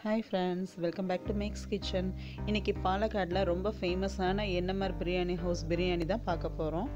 hi friends welcome back to Max kitchen இன்றைக்கி பாலக்காடில் ரொம்ப ஃபேமஸான என்எம்ஆர் பிரியாணி ஹவுஸ் பிரியாணி தான் பார்க்க போகிறோம்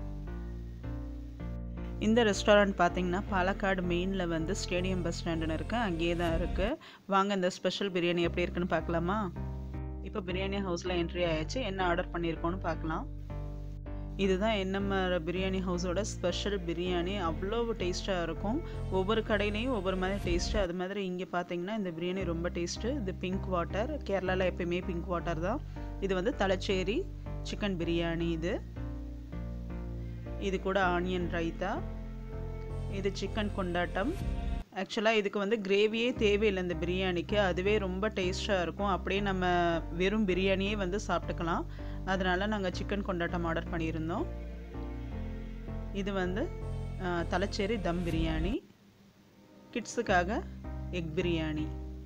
இந்த ரெஸ்டாரண்ட் பார்த்தீங்கன்னா பாலக்காடு மெயினில் வந்து ஸ்டேடியம் பஸ் ஸ்டாண்டுன்னு இருக்குது அங்கேயே தான் இருக்குது வாங்க இந்த ஸ்பெஷல் பிரியாணி எப்படி இருக்குன்னு பார்க்கலாமா இப்போ பிரியாணி ஹவுஸில் என்ட்ரி ஆயாச்சு என்ன ஆர்டர் பண்ணியிருக்கோன்னு பார்க்கலாம் இதுதான் என்எம்ஆர் பிரியாணி ஹவுஸோட ஸ்பெஷல் பிரியாணி அவ்வளோ டேஸ்ட்டாக இருக்கும் ஒவ்வொரு கடையிலையும் ஒவ்வொரு மாதிரி டேஸ்ட்டு அது மாதிரி இங்கே பார்த்தீங்கன்னா இந்த பிரியாணி ரொம்ப டேஸ்ட்டு இது பிங்க் வாட்டர் கேரளாவில் எப்பயுமே பிங்க் வாட்டர் தான் இது வந்து தலச்சேரி சிக்கன் பிரியாணி இது இது கூட ஆனியன் ரைத்தா இது சிக்கன் கொண்டாட்டம் ஆக்சுவலாக இதுக்கு வந்து கிரேவியே தேவையில்லை இந்த பிரியாணிக்கு அதுவே ரொம்ப டேஸ்ட்டாக இருக்கும் அப்படியே நம்ம வெறும் பிரியாணியே வந்து சாப்பிட்டுக்கலாம் அதனால் நாங்கள் சிக்கன் கொண்டாட்டம் ஆர்டர் பண்ணியிருந்தோம் இது வந்து தலச்சேரி தம் பிரியாணி கிட்ஸுக்காக எக் பிரியாணி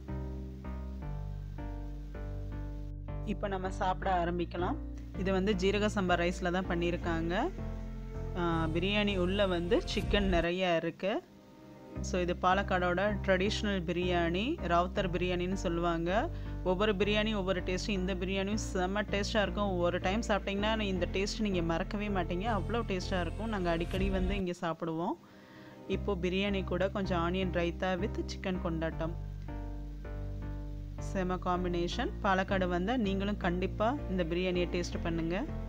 இப்போ நம்ம சாப்பிட ஆரம்பிக்கலாம் இது வந்து ஜீரக சம்பா ரைஸில் தான் பண்ணியிருக்காங்க பிரியாணி உள்ளே வந்து சிக்கன் நிறைய இருக்குது ஸோ இது பாலக்காடோட ட்ரெடிஷ்னல் பிரியாணி ராவுத்தர் பிரியாணின்னு சொல்லுவாங்க ஒவ்வொரு பிரியாணி ஒவ்வொரு டேஸ்ட்டும் இந்த பிரியாணியும் செம்ம டேஸ்ட்டாக இருக்கும் ஒரு டைம் சாப்பிட்டிங்கன்னா இந்த டேஸ்ட் நீங்கள் மறக்கவே மாட்டீங்க அவ்வளோ டேஸ்ட்டாக இருக்கும் நாங்கள் அடிக்கடி வந்து இங்கே சாப்பிடுவோம் இப்போது பிரியாணி கூட கொஞ்சம் ஆனியன் ரைத்தா வித் சிக்கன் கொண்டாட்டம் செம காம்பினேஷன் பாலக்காடு வந்தால் நீங்களும் கண்டிப்பாக இந்த பிரியாணியை டேஸ்ட் பண்ணுங்கள்